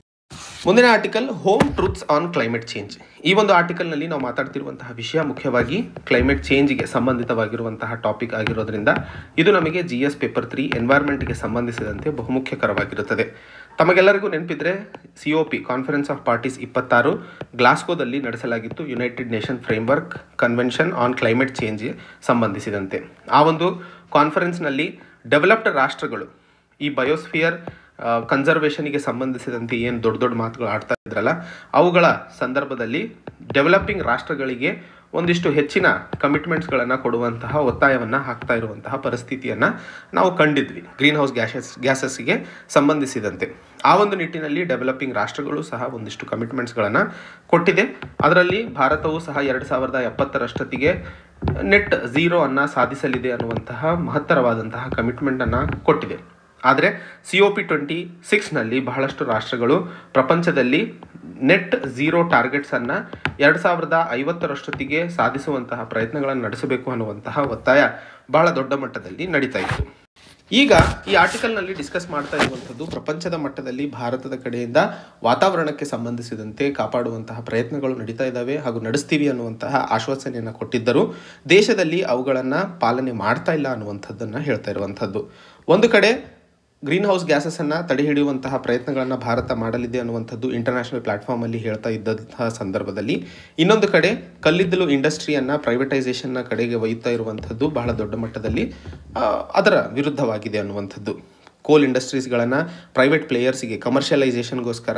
Speaker 1: ಮುಂದಿನ article home truths on climate change ಈ ಒಂದು ಆರ್ಟಿಕಲ್ನಲ್ಲಿ ನಾವು ಮಾತಾಡ್ತಿರುವಂತಹ ವಿಷಯ ಮುಖ್ಯವಾಗಿ ಕ್ಲೈಮೇಟ್ ಚೇಂಜ್ಗೆ ಸಂಬಂಧಿತವಾಗಿರುವಂತಹ ಟಾಪಿಕ್ ಆಗಿರೋದ್ರಿಂದ ಇದು ನಮಗೆ ಜಿ ಎಸ್ ಪೇಪರ್ ತ್ರೀ ಎನ್ವೈರ್ಮೆಂಟ್ಗೆ ಸಂಬಂಧಿಸಿದಂತೆ ಬಹುಮುಖ್ಯಕರವಾಗಿರುತ್ತದೆ ತಮಗೆಲ್ಲರಿಗೂ ನೆನಪಿದ್ರೆ C O P conference of parties ಇಪ್ಪತ್ತಾರು ಗ್ಲಾಸ್ಗೋದಲ್ಲಿ ನಡೆಸಲಾಗಿತ್ತು United Nation framework convention on climate ಚೇಂಜ್ಗೆ ಸಂಬಂಧಿಸಿದಂತೆ ಆ ಒಂದು ಕಾನ್ಫರೆನ್ಸ್ನಲ್ಲಿ ಡೆವಲಪ್ಡ್ ರಾಷ್ಟ್ರಗಳು ಈ ಬಯೋಸ್ಫಿಯರ್ ಕನ್ಸರ್ವೇಷನ್ಗೆ ಸಂಬಂಧಿಸಿದಂತೆ ಏನು ದೊಡ್ಡ ದೊಡ್ಡ ಮಾತುಗಳು ಆಡ್ತಾ ಇದ್ರಲ್ಲ ಅವುಗಳ ಸಂದರ್ಭದಲ್ಲಿ ಡೆವಲಪಿಂಗ್ ರಾಷ್ಟ್ರಗಳಿಗೆ ಒಂದಿಷ್ಟು ಹೆಚ್ಚಿನ ಕಮಿಟ್ಮೆಂಟ್ಸ್ಗಳನ್ನು ಕೊಡುವಂತಹ ಒತ್ತಾಯವನ್ನು ಹಾಕ್ತಾ ಇರುವಂತಹ ಪರಿಸ್ಥಿತಿಯನ್ನು ನಾವು ಕಂಡಿದ್ವಿ ಗ್ರೀನ್ ಹೌಸ್ ಗ್ಯಾಸಸ್ ಗ್ಯಾಸಸ್ಗೆ ಸಂಬಂಧಿಸಿದಂತೆ ಆ ಒಂದು ನಿಟ್ಟಿನಲ್ಲಿ ಡೆವಲಪಿಂಗ್ ರಾಷ್ಟ್ರಗಳು ಸಹ ಒಂದಿಷ್ಟು ಕಮಿಟ್ಮೆಂಟ್ಸ್ಗಳನ್ನು ಕೊಟ್ಟಿದೆ ಅದರಲ್ಲಿ ಭಾರತವು ಸಹ ಎರಡು ಸಾವಿರದ ಎಪ್ಪತ್ತರಷ್ಟೊತ್ತಿಗೆ ನೆಟ್ ಝೀರೋ ಅನ್ನು ಸಾಧಿಸಲಿದೆ ಅನ್ನುವಂತಹ ಮಹತ್ತರವಾದಂತಹ ಕಮಿಟ್ಮೆಂಟನ್ನು ಕೊಟ್ಟಿದೆ ಆದರೆ ಸಿ ಒ ಪಿ ಟ್ವೆಂಟಿ ಸಿಕ್ಸ್ನಲ್ಲಿ ಬಹಳಷ್ಟು ರಾಷ್ಟ್ರಗಳು ಪ್ರಪಂಚದಲ್ಲಿ ನೆಟ್ ಝೀರೋ ಟಾರ್ಗೆಟ್ಸನ್ನು ಎರಡು ಸಾವಿರದ ಐವತ್ತರಷ್ಟೊತ್ತಿಗೆ ಸಾಧಿಸುವಂತಹ ಪ್ರಯತ್ನಗಳನ್ನು ನಡೆಸಬೇಕು ಅನ್ನುವಂತಹ ಒತ್ತಾಯ ಬಹಳ ದೊಡ್ಡ ಮಟ್ಟದಲ್ಲಿ ನಡೀತಾ ಇತ್ತು ಈಗ ಈ ಆರ್ಟಿಕಲ್ನಲ್ಲಿ ಡಿಸ್ಕಸ್ ಮಾಡ್ತಾ ಇರುವಂಥದ್ದು ಪ್ರಪಂಚದ ಮಟ್ಟದಲ್ಲಿ ಭಾರತದ ಕಡೆಯಿಂದ ವಾತಾವರಣಕ್ಕೆ ಸಂಬಂಧಿಸಿದಂತೆ ಕಾಪಾಡುವಂತಹ ಪ್ರಯತ್ನಗಳು ನಡೀತಾ ಇದ್ದಾವೆ ಹಾಗೂ ನಡೆಸ್ತೀವಿ ಅನ್ನುವಂತಹ ಆಶ್ವಾಸನೆಯನ್ನು ಕೊಟ್ಟಿದ್ದರೂ ದೇಶದಲ್ಲಿ ಅವುಗಳನ್ನು ಪಾಲನೆ ಮಾಡ್ತಾ ಇಲ್ಲ ಅನ್ನುವಂಥದ್ದನ್ನು ಹೇಳ್ತಾ ಇರುವಂಥದ್ದು ಒಂದು ಕಡೆ ಗ್ರೀನ್ ಹೌಸ್ ಗ್ಯಾಸಸನ್ನು ತಡೆ ಹಿಡಿಯುವಂತಹ ಪ್ರಯತ್ನಗಳನ್ನು ಭಾರತ ಮಾಡಲಿದೆ ಅನ್ನುವಂಥದ್ದು ಇಂಟರ್ನ್ಯಾಷನಲ್ ಪ್ಲಾಟ್ಫಾರ್ಮಲ್ಲಿ ಹೇಳ್ತಾ ಇದ್ದಂತಹ ಸಂದರ್ಭದಲ್ಲಿ ಇನ್ನೊಂದು ಕಡೆ ಕಲ್ಲಿದ್ದಲು ಇಂಡಸ್ಟ್ರಿಯನ್ನು ಪ್ರೈವೇಟೈಸೇಷನ್ನ ಕಡೆಗೆ ಒಯ್ಯುತ್ತಾ ಇರುವಂಥದ್ದು ಬಹಳ ದೊಡ್ಡ ಮಟ್ಟದಲ್ಲಿ ಆ, ಅದರ ವಿರುದ್ಧವಾಗಿದೆ ಅನ್ನುವಂಥದ್ದು ಕೋಲ್ ಇಂಡಸ್ಟ್ರೀಸ್ಗಳನ್ನು ಪ್ರೈವೇಟ್ ಪ್ಲೇಯರ್ಸಿಗೆ ಕಮರ್ಷಿಯಲೈಸೇಷನ್ಗೋಸ್ಕರ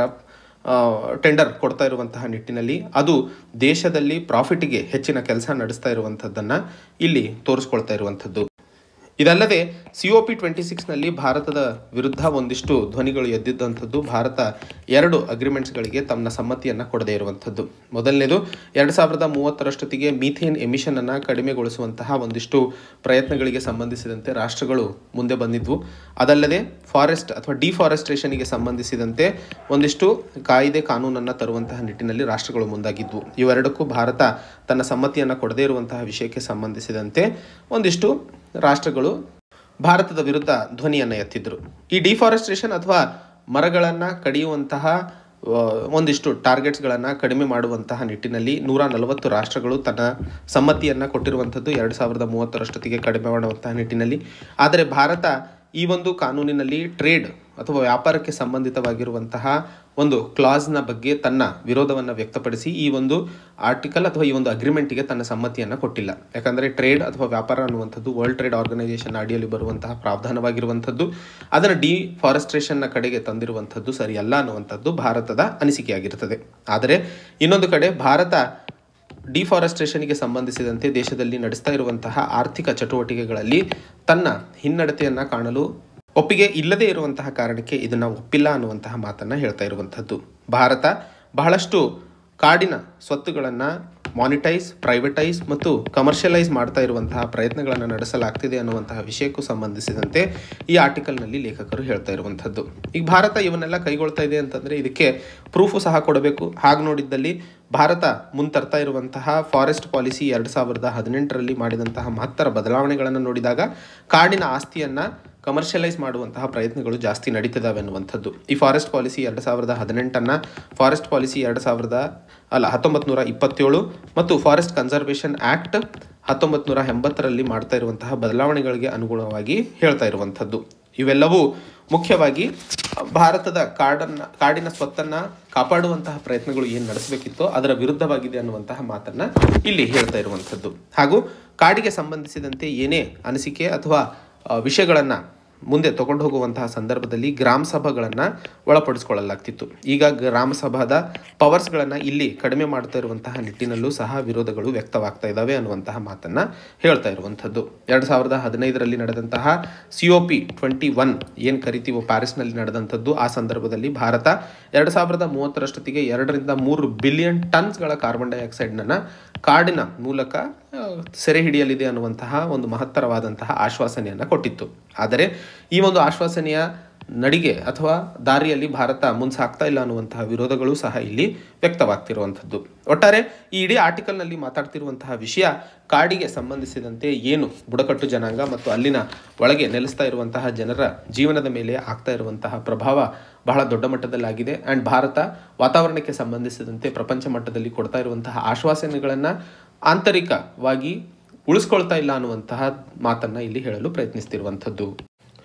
Speaker 1: ಟೆಂಡರ್ ಕೊಡ್ತಾ ಇರುವಂತಹ ನಿಟ್ಟಿನಲ್ಲಿ ಅದು ದೇಶದಲ್ಲಿ ಪ್ರಾಫಿಟ್ಗೆ ಹೆಚ್ಚಿನ ಕೆಲಸ ನಡೆಸ್ತಾ ಇರುವಂಥದ್ದನ್ನು ಇಲ್ಲಿ ತೋರಿಸ್ಕೊಳ್ತಾ ಇರುವಂಥದ್ದು ಇದಲ್ಲದೆ ಸಿ ಒ ಪಿ ಟ್ವೆಂಟಿ ಸಿಕ್ಸ್ನಲ್ಲಿ ಭಾರತದ ವಿರುದ್ಧ ಒಂದಿಷ್ಟು ಧ್ವನಿಗಳು ಎದ್ದಿದ್ದಂಥದ್ದು ಭಾರತ ಎರಡು ಅಗ್ರಿಮೆಂಟ್ಸ್ಗಳಿಗೆ ತಮ್ಮ ಸಮ್ಮತಿಯನ್ನು ಕೊಡದೇ ಇರುವಂಥದ್ದು ಮೊದಲನೇದು ಎರಡು ಸಾವಿರದ ಮೂವತ್ತರಷ್ಟೊತ್ತಿಗೆ ಮೀಥೇನ್ ಎಮಿಷನನ್ನು ಕಡಿಮೆಗೊಳಿಸುವಂತಹ ಒಂದಿಷ್ಟು ಪ್ರಯತ್ನಗಳಿಗೆ ಸಂಬಂಧಿಸಿದಂತೆ ರಾಷ್ಟ್ರಗಳು ಮುಂದೆ ಬಂದಿದ್ವು ಅದಲ್ಲದೆ ಫಾರೆಸ್ಟ್ ಅಥವಾ ಡಿಫಾರೆಸ್ಟ್ರೇಷನ್ಗೆ ಸಂಬಂಧಿಸಿದಂತೆ ಒಂದಿಷ್ಟು ಕಾಯ್ದೆ ಕಾನೂನನ್ನು ತರುವಂತಹ ನಿಟ್ಟಿನಲ್ಲಿ ರಾಷ್ಟ್ರಗಳು ಮುಂದಾಗಿದ್ವು ಇವೆರಡಕ್ಕೂ ಭಾರತ ತನ್ನ ಸಮ್ಮತಿಯನ್ನು ಕೊಡದೇ ಇರುವಂತಹ ವಿಷಯಕ್ಕೆ ಸಂಬಂಧಿಸಿದಂತೆ ಒಂದಿಷ್ಟು ರಾಷ್ಟ್ರಗಳು ಭಾರತದ ವಿರುದ್ಧ ಧ್ವನಿಯನ್ನು ಎತ್ತಿದ್ರು ಈ ಡಿಫಾರೆಸ್ಟ್ರೇಷನ್ ಅಥವಾ ಮರಗಳನ್ನು ಕಡಿಯುವಂತಹ ಆ, ಒಂದಿಷ್ಟು ಟಾರ್ಗೆಟ್ಸ್ಗಳನ್ನು ಕಡಿಮೆ ಮಾಡುವಂತಹ ನಿಟ್ಟಿನಲ್ಲಿ ನೂರ ನಲವತ್ತು ರಾಷ್ಟ್ರಗಳು ತನ್ನ ಸಮ್ಮತಿಯನ್ನು ಕೊಟ್ಟಿರುವಂಥದ್ದು ಎರಡು ಸಾವಿರದ ಮೂವತ್ತರಷ್ಟೊತ್ತಿಗೆ ಕಡಿಮೆ ಮಾಡುವಂತಹ ನಿಟ್ಟಿನಲ್ಲಿ ಆದರೆ ಭಾರತ ಈ ಒಂದು ಕಾನೂನಿನಲ್ಲಿ ಟ್ರೇಡ್ ಅಥವಾ ವ್ಯಾಪಾರಕ್ಕೆ ಸಂಬಂಧಿತವಾಗಿರುವಂತಹ ಒಂದು ಕ್ಲಾಸ್ನ ಬಗ್ಗೆ ತನ್ನ ವಿರೋಧವನ್ನು ವ್ಯಕ್ತಪಡಿಸಿ ಈ ಒಂದು ಆರ್ಟಿಕಲ್ ಅಥವಾ ಈ ಒಂದು ಅಗ್ರಿಮೆಂಟಿಗೆ ತನ್ನ ಸಮ್ಮತಿಯನ್ನು ಕೊಟ್ಟಿಲ್ಲ ಯಾಕಂದರೆ ಟ್ರೇಡ್ ಅಥವಾ ವ್ಯಾಪಾರ ಅನ್ನುವಂಥದ್ದು ವರ್ಲ್ಡ್ ಟ್ರೇಡ್ ಆರ್ಗನೈಸೇಷನ್ ಅಡಿಯಲ್ಲಿ ಬರುವಂತಹ ಪ್ರಾವಧಾನವಾಗಿರುವಂಥದ್ದು ಅದನ್ನು ಡಿಫಾರೆಸ್ಟ್ರೇಷನ್ನ ಕಡೆಗೆ ತಂದಿರುವಂಥದ್ದು ಸರಿಯಲ್ಲ ಅನ್ನುವಂಥದ್ದು ಭಾರತದ ಅನಿಸಿಕೆಯಾಗಿರುತ್ತದೆ ಆದರೆ ಇನ್ನೊಂದು ಕಡೆ ಭಾರತ ಡಿಫಾರೆಸ್ಟ್ರೇಷನ್ಗೆ ಸಂಬಂಧಿಸಿದಂತೆ ದೇಶದಲ್ಲಿ ನಡೆಸ್ತಾ ಇರುವಂತಹ ಆರ್ಥಿಕ ಚಟುವಟಿಕೆಗಳಲ್ಲಿ ತನ್ನ ಹಿನ್ನಡತೆಯನ್ನು ಕಾಣಲು ಒಪ್ಪಿಗೆ ಇಲ್ಲದೇ ಇರುವಂತಹ ಕಾರಣಕ್ಕೆ ಇದನ್ನು ಒಪ್ಪಿಲ್ಲ ಅನ್ನುವಂತಹ ಮಾತನ್ನು ಹೇಳ್ತಾ ಇರುವಂಥದ್ದು ಭಾರತ ಬಹಳಷ್ಟು ಕಾಡಿನ ಸ್ವತ್ತುಗಳನ್ನು ಮಾನಿಟೈಸ್ ಪ್ರೈವೇಟೈಸ್ ಮತ್ತು ಕಮರ್ಷಿಯಲೈಸ್ ಮಾಡ್ತಾ ಇರುವಂತಹ ಪ್ರಯತ್ನಗಳನ್ನು ನಡೆಸಲಾಗ್ತಿದೆ ಅನ್ನುವಂತಹ ವಿಷಯಕ್ಕೂ ಸಂಬಂಧಿಸಿದಂತೆ ಈ ಆರ್ಟಿಕಲ್ನಲ್ಲಿ ಲೇಖಕರು ಹೇಳ್ತಾ ಇರುವಂಥದ್ದು ಈಗ ಭಾರತ ಇವನ್ನೆಲ್ಲ ಕೈಗೊಳ್ತಾ ಇದೆ ಅಂತಂದರೆ ಇದಕ್ಕೆ ಪ್ರೂಫು ಸಹ ಕೊಡಬೇಕು ಹಾಗೆ ನೋಡಿದ್ದಲ್ಲಿ ಭಾರತ ಮುಂತರ್ತಾ ಇರುವಂತಹ ಫಾರೆಸ್ಟ್ ಪಾಲಿಸಿ ಎರಡು ಸಾವಿರದ ಹದಿನೆಂಟರಲ್ಲಿ ಮಾಡಿದಂತಹ ಮಹತ್ತರ ಬದಲಾವಣೆಗಳನ್ನು ನೋಡಿದಾಗ ಕಾಡಿನ ಆಸ್ತಿಯನ್ನು ಕಮರ್ಷಿಯಲೈಸ್ ಮಾಡುವಂತಹ ಪ್ರಯತ್ನಗಳು ಜಾಸ್ತಿ ನಡೀತಿದ್ದಾವೆ ಅನ್ನುವಂಥದ್ದು ಈ ಫಾರೆಸ್ಟ್ ಪಾಲಿಸಿ ಎರಡು ಸಾವಿರದ ಹದಿನೆಂಟನ್ನು ಫಾರೆಸ್ಟ್ ಪಾಲಿಸಿ ಎರಡು ಸಾವಿರದ ಅಲ್ಲ ಹತ್ತೊಂಬತ್ತು ನೂರ ಇಪ್ಪತ್ತೇಳು ಮತ್ತು ಫಾರೆಸ್ಟ್ ಕನ್ಸರ್ವೇಷನ್ ಆ್ಯಕ್ಟ್ ಹತ್ತೊಂಬತ್ತು ನೂರ ಎಂಬತ್ತರಲ್ಲಿ ಮಾಡ್ತಾ ಇರುವಂತಹ ಬದಲಾವಣೆಗಳಿಗೆ ಅನುಗುಣವಾಗಿ ಹೇಳ್ತಾ ಇರುವಂಥದ್ದು ಇವೆಲ್ಲವೂ ಮುಖ್ಯವಾಗಿ ಭಾರತದ ಕಾಡನ್ನು ಕಾಡಿನ ಸ್ವತ್ತನ್ನು ಕಾಪಾಡುವಂತಹ ಪ್ರಯತ್ನಗಳು ಏನು ನಡೆಸಬೇಕಿತ್ತೋ ಅದರ ವಿರುದ್ಧವಾಗಿದೆ ಅನ್ನುವಂತಹ ಮಾತನ್ನು ಇಲ್ಲಿ ಹೇಳ್ತಾ ಇರುವಂಥದ್ದು ಹಾಗೂ ಕಾಡಿಗೆ ಸಂಬಂಧಿಸಿದಂತೆ ಏನೇ ಅನಿಸಿಕೆ ಅಥವಾ ವಿಷಯಗಳನ್ನು ಮುಂದೆ ತಗೊಂಡು ಹೋಗುವಂತಹ ಸಂದರ್ಭದಲ್ಲಿ ಗ್ರಾಮ ಸಭೆಗಳನ್ನು ಒಳಪಡಿಸ್ಕೊಳ್ಳಲಾಗ್ತಿತ್ತು ಈಗ ಗ್ರಾಮ ಸಭಾದ ಪವರ್ಸ್ಗಳನ್ನು ಇಲ್ಲಿ ಕಡಿಮೆ ಮಾಡ್ತಾ ಇರುವಂತಹ ನಿಟ್ಟಿನಲ್ಲೂ ಸಹ ವಿರೋಧಗಳು ವ್ಯಕ್ತವಾಗ್ತಾ ಇದ್ದಾವೆ ಅನ್ನುವಂತಹ ಮಾತನ್ನು ಹೇಳ್ತಾ ಇರುವಂಥದ್ದು ಎರಡು ಸಾವಿರದ ಹದಿನೈದರಲ್ಲಿ ನಡೆದಂತಹ C O P twenty one ಏನು ಕರಿತೀವೋ ಪ್ಯಾರಿಸ್ನಲ್ಲಿ ನಡೆದಂಥದ್ದು ಆ ಸಂದರ್ಭದಲ್ಲಿ ಭಾರತ ಎರಡು ಸಾವಿರದ ಮೂವತ್ತರಷ್ಟೊತ್ತಿಗೆ ಎರಡರಿಂದ ಮೂರು ಬಿಲಿಯನ್ ಟನ್ಸ್ಗಳ ಕಾರ್ಬನ್ ಡೈಆಕ್ಸೈಡ್ನನ್ನು ಕಾಡಿನ ಮೂಲಕ ಆ, ಸೆರೆ ಹಿಡಿಯಲಿದೆ ಅನ್ನುವಂತಹ ಒಂದು ಮಹತ್ತರವಾದಂತಹ ಆಶ್ವಾಸನೆಯನ್ನು ಕೊಟ್ಟಿತ್ತು ಆದರೆ ಈ ಒಂದು ಆಶ್ವಾಸನೆಯ ನಡಿಗೆ ಅಥವಾ ದಾರಿಯಲ್ಲಿ ಭಾರತ ಮುಂಸಾಗ್ತಾ ಇಲ್ಲ ಅನ್ನುವಂತಹ ವಿರೋಧಗಳು ಸಹ ಇಲ್ಲಿ ವ್ಯಕ್ತವಾಗ್ತಿರುವಂಥದ್ದು ಒಟ್ಟಾರೆ ಈ ಇಡೀ ಆರ್ಟಿಕಲ್ನಲ್ಲಿ ಮಾತಾಡ್ತಿರುವಂತಹ ವಿಷಯ ಕಾಡಿಗೆ ಸಂಬಂಧಿಸಿದಂತೆ ಏನು ಬುಡಕಟ್ಟು ಜನಾಂಗ ಮತ್ತು ಅಲ್ಲಿನ ಒಳಗೆ ನೆಲೆಸ್ತಾ ಇರುವಂತಹ ಜನರ ಜೀವನದ ಮೇಲೆ ಆಗ್ತಾ ಇರುವಂತಹ ಪ್ರಭಾವ ಬಹಳ ದೊಡ್ಡ ಮಟ್ಟದಲ್ಲಾಗಿದೆ ಆ್ಯಂಡ್ ಭಾರತ ವಾತಾವರಣಕ್ಕೆ ಸಂಬಂಧಿಸಿದಂತೆ ಪ್ರಪಂಚ ಮಟ್ಟದಲ್ಲಿ ಕೊಡ್ತಾ ಇರುವಂತಹ ಆಶ್ವಾಸನೆಗಳನ್ನು ಆಂತರಿಕವಾಗಿ ಉಳಿಸ್ಕೊಳ್ತಾ ಇಲ್ಲ ಅನ್ನುವಂತಹ ಮಾತನ್ನು ಇಲ್ಲಿ ಹೇಳಲು ಪ್ರಯತ್ನಿಸ್ತಿರುವಂಥದ್ದು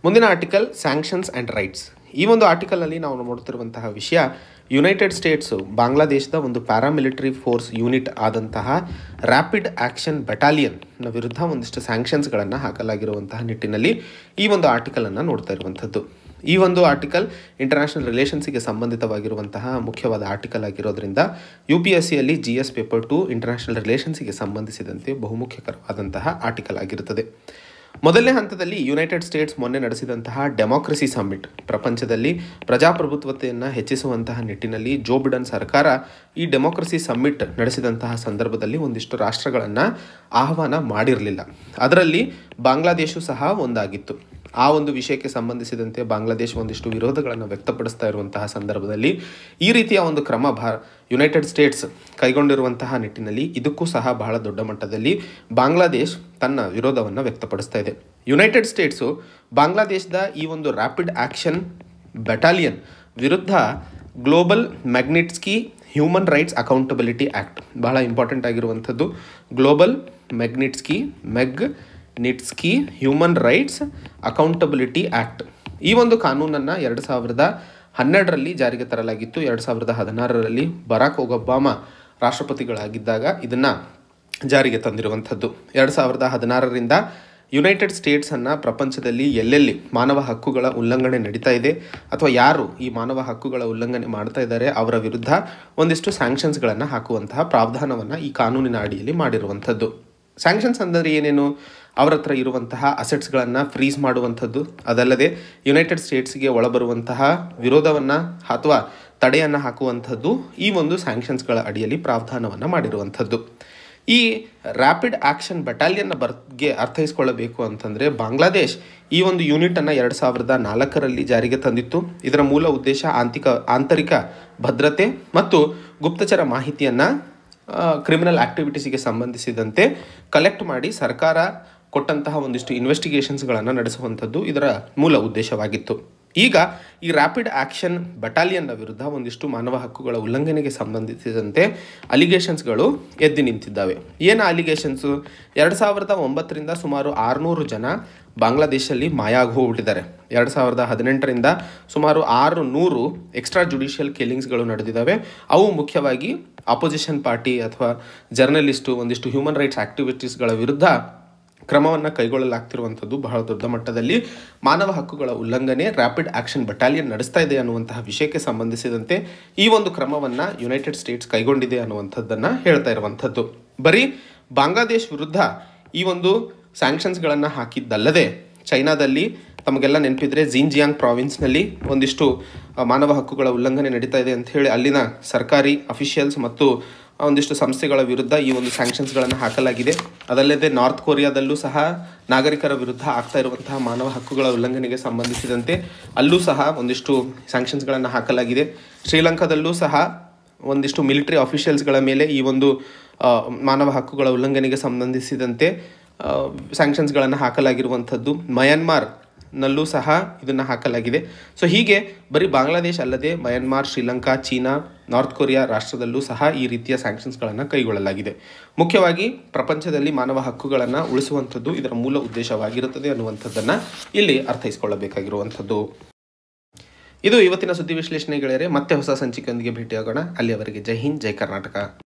Speaker 1: ಮುಂದಿನ ಆರ್ಟಿಕಲ್ ಸ್ಯಾಂಕ್ಷನ್ಸ್ ಆ್ಯಂಡ್ ರೈಟ್ಸ್ ಈ ಒಂದು ಆರ್ಟಿಕಲ್ನಲ್ಲಿ ನಾವು ನೋಡ್ತಿರುವಂತಹ ವಿಷಯ ಯುನೈಟೆಡ್ ಸ್ಟೇಟ್ಸು ಬಾಂಗ್ಲಾದೇಶದ ಒಂದು ಪ್ಯಾರಾಮಿಲಿಟರಿ ಫೋರ್ಸ್ ಯೂನಿಟ್ ಆದಂತಹ ರ್ಯಾಪಿಡ್ ಆ್ಯಕ್ಷನ್ ಬೆಟಾಲಿಯನ್ನ ವಿರುದ್ಧ ಒಂದಿಷ್ಟು ಸ್ಯಾಂಕ್ಷನ್ಸ್ಗಳನ್ನು ಹಾಕಲಾಗಿರುವಂತಹ ನಿಟ್ಟಿನಲ್ಲಿ ಈ ಒಂದು ಆರ್ಟಿಕಲನ್ನು ನೋಡ್ತಾ ಇರುವಂಥದ್ದು ಈ ಒಂದು ಆರ್ಟಿಕಲ್ ಇಂಟರ್ನ್ಯಾಷನಲ್ ರಿಲೇಷನ್ಸಿಗೆ ಸಂಬಂಧಿತವಾಗಿರುವಂತಹ ಮುಖ್ಯವಾದ ಆರ್ಟಿಕಲ್ ಆಗಿರೋದ್ರಿಂದ ಯು ಪಿ ಎಸ್ ಸಿಯಲ್ಲಿ G S paper two international ರಿಲೇಷನ್ಸಿಗೆ ಸಂಬಂಧಿಸಿದಂತೆ ಬಹುಮುಖ್ಯಕರವಾದಂತಹ ಆರ್ಟಿಕಲ್ ಆಗಿರುತ್ತದೆ ಮೊದಲನೇ ಹಂತದಲ್ಲಿ ಯುನೈಟೆಡ್ ಸ್ಟೇಟ್ಸ್ ಮೊನ್ನೆ ನಡೆಸಿದಂತಹ ಡೆಮಾಕ್ರಸಿ ಸಮ್ಮಿಟ್ ಪ್ರಪಂಚದಲ್ಲಿ ಪ್ರಜಾಪ್ರಭುತ್ವತೆಯನ್ನು ಹೆಚ್ಚಿಸುವಂತಹ ನಿಟ್ಟಿನಲ್ಲಿ ಜೋ ಬಿಡನ್ ಸರ್ಕಾರ ಈ ಡೆಮಾಕ್ರಸಿ ಸಮ್ಮಿಟ್ ನಡೆಸಿದಂತಹ ಸಂದರ್ಭದಲ್ಲಿ ಒಂದಿಷ್ಟು ರಾಷ್ಟ್ರಗಳನ್ನು ಆಹ್ವಾನ ಮಾಡಿರಲಿಲ್ಲ ಅದರಲ್ಲಿ ಬಾಂಗ್ಲಾದೇಶ ಸಹ ಒಂದಾಗಿತ್ತು ಆ ಒಂದು ವಿಷಯಕ್ಕೆ ಸಂಬಂಧಿಸಿದಂತೆ ಬಾಂಗ್ಲಾದೇಶ ಒಂದಿಷ್ಟು ವಿರೋಧಗಳನ್ನು ವ್ಯಕ್ತಪಡಿಸ್ತಾ ಇರುವಂತಹ ಸಂದರ್ಭದಲ್ಲಿ ಈ ರೀತಿಯ ಒಂದು ಕ್ರಮ ಭಾ ಯುನೈಟೆಡ್ ಸ್ಟೇಟ್ಸ್ ಕೈಗೊಂಡಿರುವಂತಹ ನಿಟ್ಟಿನಲ್ಲಿ ಇದಕ್ಕೂ ಸಹ ಬಹಳ ದೊಡ್ಡ ಮಟ್ಟದಲ್ಲಿ ಬಾಂಗ್ಲಾದೇಶ್ ತನ್ನ ವಿರೋಧವನ್ನು ವ್ಯಕ್ತಪಡಿಸ್ತಾ ಇದೆ ಯುನೈಟೆಡ್ ಸ್ಟೇಟ್ಸು ಬಾಂಗ್ಲಾದೇಶದ ಈ ಒಂದು ರ್ಯಾಪಿಡ್ ಆ್ಯಕ್ಷನ್ ಬೆಟಾಲಿಯನ್ ವಿರುದ್ಧ global Magnitsky human rights accountability act ಬಹಳ ಇಂಪಾರ್ಟೆಂಟ್ ಆಗಿರುವಂಥದ್ದು global Magnitsky Magnitsky human rights accountability act ಈ ಒಂದು ಕಾನೂನನ್ನು ಎರಡು ಸಾವಿರದ ಹನ್ನೆರಡರಲ್ಲಿ ಜಾರಿಗೆ ತರಲಾಗಿತ್ತು ಎರಡು ಸಾವಿರದ ಹದಿನಾರರಲ್ಲಿ ಬರಾಕ್ ಒಬಾಮ ರಾಷ್ಟ್ರಪತಿಗಳಾಗಿದ್ದಾಗ ಇದನ್ನು ಜಾರಿಗೆ ತಂದಿರುವಂಥದ್ದು ಎರಡು ಸಾವಿರದ ಹದಿನಾರರಿಂದ ಯುನೈಟೆಡ್ ಸ್ಟೇಟ್ಸನ್ನು ಪ್ರಪಂಚದಲ್ಲಿ ಎಲ್ಲೆಲ್ಲಿ ಮಾನವ ಹಕ್ಕುಗಳ ಉಲ್ಲಂಘನೆ ನಡೀತಾ ಇದೆ ಅಥವಾ ಯಾರು ಈ ಮಾನವ ಹಕ್ಕುಗಳ ಉಲ್ಲಂಘನೆ ಮಾಡ್ತಾ ಇದ್ದಾರೆ ಅವರ ವಿರುದ್ಧ ಒಂದಿಷ್ಟು ಸ್ಯಾಂಕ್ಷನ್ಸ್ಗಳನ್ನು ಹಾಕುವಂತಹ ಪ್ರಾವಧಾನವನ್ನು ಈ ಕಾನೂನಿನ ಅಡಿಯಲ್ಲಿ ಮಾಡಿರುವಂಥದ್ದು ಸ್ಯಾಂಕ್ಷನ್ಸ್ ಅಂದರೆ ಏನೇನು ಅವರ ಹತ್ರ ಇರುವಂತಹ ಅಸೆಟ್ಸ್ಗಳನ್ನು ಫ್ರೀಸ್ ಮಾಡುವಂಥದ್ದು ಅದಲ್ಲದೆ ಯುನೈಟೆಡ್ ಸ್ಟೇಟ್ಸ್ಗೆ ಒಳಬರುವಂತಹ ವಿರೋಧವನ್ನು ಅಥವಾ ತಡೆಯನ್ನು ಹಾಕುವಂಥದ್ದು ಈ ಒಂದು ಸ್ಯಾಂಕ್ಷನ್ಸ್ಗಳ ಅಡಿಯಲ್ಲಿ ಪ್ರಾವಧಾನವನ್ನು ಮಾಡಿರುವಂಥದ್ದು ಈ ರ್ಯಾಪಿಡ್ ಆ್ಯಕ್ಷನ್ ಬೆಟಾಲಿಯನ್ನ ಬಗ್ಗೆ ಅರ್ಥೈಸ್ಕೊಳ್ಳಬೇಕು ಅಂತಂದರೆ ಬಾಂಗ್ಲಾದೇಶ್ ಈ ಒಂದು ಯೂನಿಟನ್ನು ಎರಡು ಸಾವಿರದ ನಾಲ್ಕರಲ್ಲಿ ಜಾರಿಗೆ ತಂದಿತ್ತು ಇದರ ಮೂಲ ಉದ್ದೇಶ ಆಂತಿಕ ಆಂತರಿಕ ಭದ್ರತೆ ಮತ್ತು ಗುಪ್ತಚರ ಮಾಹಿತಿಯನ್ನು ಕ್ರಿಮಿನಲ್ ಆ್ಯಕ್ಟಿವಿಟೀಸಿಗೆ ಸಂಬಂಧಿಸಿದಂತೆ ಕಲೆಕ್ಟ್ ಮಾಡಿ ಸರ್ಕಾರ ಕೊಟ್ಟಂತಹ ಒಂದಿಷ್ಟು ಇನ್ವೆಸ್ಟಿಗೇಷನ್ಸ್ಗಳನ್ನು ನಡೆಸುವಂಥದ್ದು ಇದರ ಮೂಲ ಉದ್ದೇಶವಾಗಿತ್ತು ಈಗ ಈ ರ್ಯಾಪಿಡ್ ಆ್ಯಕ್ಷನ್ ಬಟಾಲಿಯನ್ನ ವಿರುದ್ಧ ಒಂದಿಷ್ಟು ಮಾನವ ಹಕ್ಕುಗಳ ಉಲ್ಲಂಘನೆಗೆ ಸಂಬಂಧಿಸಿದಂತೆ ಅಲಿಗೇಷನ್ಸ್ಗಳು ಎದ್ದು ನಿಂತಿದ್ದಾವೆ ಏನು ಅಲಿಗೇಷನ್ಸು ಎರಡು ಸಾವಿರದ ಒಂಬತ್ತರಿಂದ ಸುಮಾರು ಆರುನೂರು ಜನ ಬಾಂಗ್ಲಾದೇಶಲ್ಲಿ ಮಾಯಾಗಿ ಹೋಗ್ಬಿಟ್ಟಿದ್ದಾರೆ ಎರಡು ಸಾವಿರದ ಹದಿನೆಂಟರಿಂದ ಸುಮಾರು ಆರು ನೂರು ಎಕ್ಸ್ಟ್ರಾ ಜುಡಿಷಿಯಲ್ ಕಿಲ್ಲಿಂಗ್ಸ್ಗಳು ನಡೆದಿದ್ದಾವೆ ಅವು ಮುಖ್ಯವಾಗಿ ಅಪೋಸಿಷನ್ ಪಾರ್ಟಿ ಅಥವಾ ಜರ್ನಲಿಸ್ಟು ಒಂದಿಷ್ಟು ಹ್ಯೂಮನ್ ರೈಟ್ಸ್ ಆ್ಯಕ್ಟಿವಿಟೀಸ್ಗಳ ವಿರುದ್ಧ ಕ್ರಮವನ್ನು ಕೈಗೊಳ್ಳಲಾಗ್ತಿರುವಂಥದ್ದು ಬಹಳ ದೊಡ್ಡ ಮಟ್ಟದಲ್ಲಿ ಮಾನವ ಹಕ್ಕುಗಳ ಉಲ್ಲಂಘನೆ ರ್ಯಾಪಿಡ್ ಆ್ಯಕ್ಷನ್ ಬಟಾಲಿಯನ್ ನಡೆಸ್ತಾ ಇದೆ ಅನ್ನುವಂತಹ ವಿಷಯಕ್ಕೆ ಸಂಬಂಧಿಸಿದಂತೆ ಈ ಒಂದು ಕ್ರಮವನ್ನು ಯುನೈಟೆಡ್ ಸ್ಟೇಟ್ಸ್ ಕೈಗೊಂಡಿದೆ ಅನ್ನುವಂಥದ್ದನ್ನು ಹೇಳ್ತಾ ಇರುವಂಥದ್ದು ಬರೀ ಬಾಂಗ್ಲಾದೇಶ್ ವಿರುದ್ಧ ಈ ಒಂದು ಸ್ಯಾಂಕ್ಷನ್ಸ್ಗಳನ್ನು ಹಾಕಿದ್ದಲ್ಲದೆ ಚೈನಾದಲ್ಲಿ ತಮಗೆಲ್ಲ ನೆನಪಿದ್ರೆ ಜಿಯಾನ್ ಪ್ರಾವಿನ್ಸ್ನಲ್ಲಿ ಒಂದಿಷ್ಟು ಮಾನವ ಹಕ್ಕುಗಳ ಉಲ್ಲಂಘನೆ ನಡೀತಾ ಇದೆ ಅಂತ ಹೇಳಿ ಅಲ್ಲಿನ ಸರ್ಕಾರಿ ಅಫಿಷಿಯಲ್ಸ್ ಮತ್ತು ಒಂದಿಷ್ಟು ಸಂಸ್ಥೆಗಳ ವಿರುದ್ಧ ಈ ಒಂದು ಸ್ಯಾಂಕ್ಷನ್ಸ್ಗಳನ್ನು ಹಾಕಲಾಗಿದೆ ಅದಲ್ಲದೆ ನಾರ್ತ್ ಕೊರಿಯಾದಲ್ಲೂ ಸಹ ನಾಗರಿಕರ ವಿರುದ್ಧ ಆಗ್ತಾ ಇರುವಂತಹ ಮಾನವ ಹಕ್ಕುಗಳ ಉಲ್ಲಂಘನೆಗೆ ಸಂಬಂಧಿಸಿದಂತೆ ಅಲ್ಲೂ ಸಹ ಒಂದಿಷ್ಟು ಸ್ಯಾಂಕ್ಷನ್ಸ್ಗಳನ್ನು ಹಾಕಲಾಗಿದೆ ಶ್ರೀಲಂಕಾದಲ್ಲೂ ಸಹ ಒಂದಿಷ್ಟು ಮಿಲಿಟರಿ ಅಫಿಷಿಯಲ್ಸ್ಗಳ ಮೇಲೆ ಈ ಒಂದು ಮಾನವ ಹಕ್ಕುಗಳ ಉಲ್ಲಂಘನೆಗೆ ಸಂಬಂಧಿಸಿದಂತೆ ಸ್ಯಾಂಕ್ಷನ್ಸ್ಗಳನ್ನು ಹಾಕಲಾಗಿರುವಂಥದ್ದು ಮಯನ್ಮಾರ್ ನಲ್ಲೂ ಸಹ ಇದನ್ನು ಹಾಕಲಾಗಿದೆ ಸೊ ಹೀಗೆ ಬರೀ ಬಾಂಗ್ಲಾದೇಶ ಅಲ್ಲದೆ Myanmar Sri Lanka China north Korea ರಾಷ್ಟ್ರದಲ್ಲೂ ಸಹ ಈ ರೀತಿಯ ಸ್ಯಾಂಕ್ಷನ್ಸ್ಗಳನ್ನು ಕೈಗೊಳ್ಳಲಾಗಿದೆ ಮುಖ್ಯವಾಗಿ ಪ್ರಪಂಚದಲ್ಲಿ ಮಾನವ ಹಕ್ಕುಗಳನ್ನು ಉಳಿಸುವಂಥದ್ದು ಇದರ ಮೂಲ ಉದ್ದೇಶವಾಗಿರುತ್ತದೆ ಅನ್ನುವಂಥದ್ದನ್ನು ಇಲ್ಲಿ ಅರ್ಥೈಸಿಕೊಳ್ಳಬೇಕಾಗಿರುವಂಥದ್ದು ಇದು ಇವತ್ತಿನ ಸುದ್ದಿ ವಿಶ್ಲೇಷಣೆ ಗೆಳೆಯರೆ ಮತ್ತೆ ಹೊಸ ಸಂಚಿಕೆಯೊಂದಿಗೆ ಭೇಟಿಯಾಗೋಣ ಅಲ್ಲಿಯವರೆಗೆ ಜೈ ಹಿಂದ್ ಜೈ ಕರ್ನಾಟಕ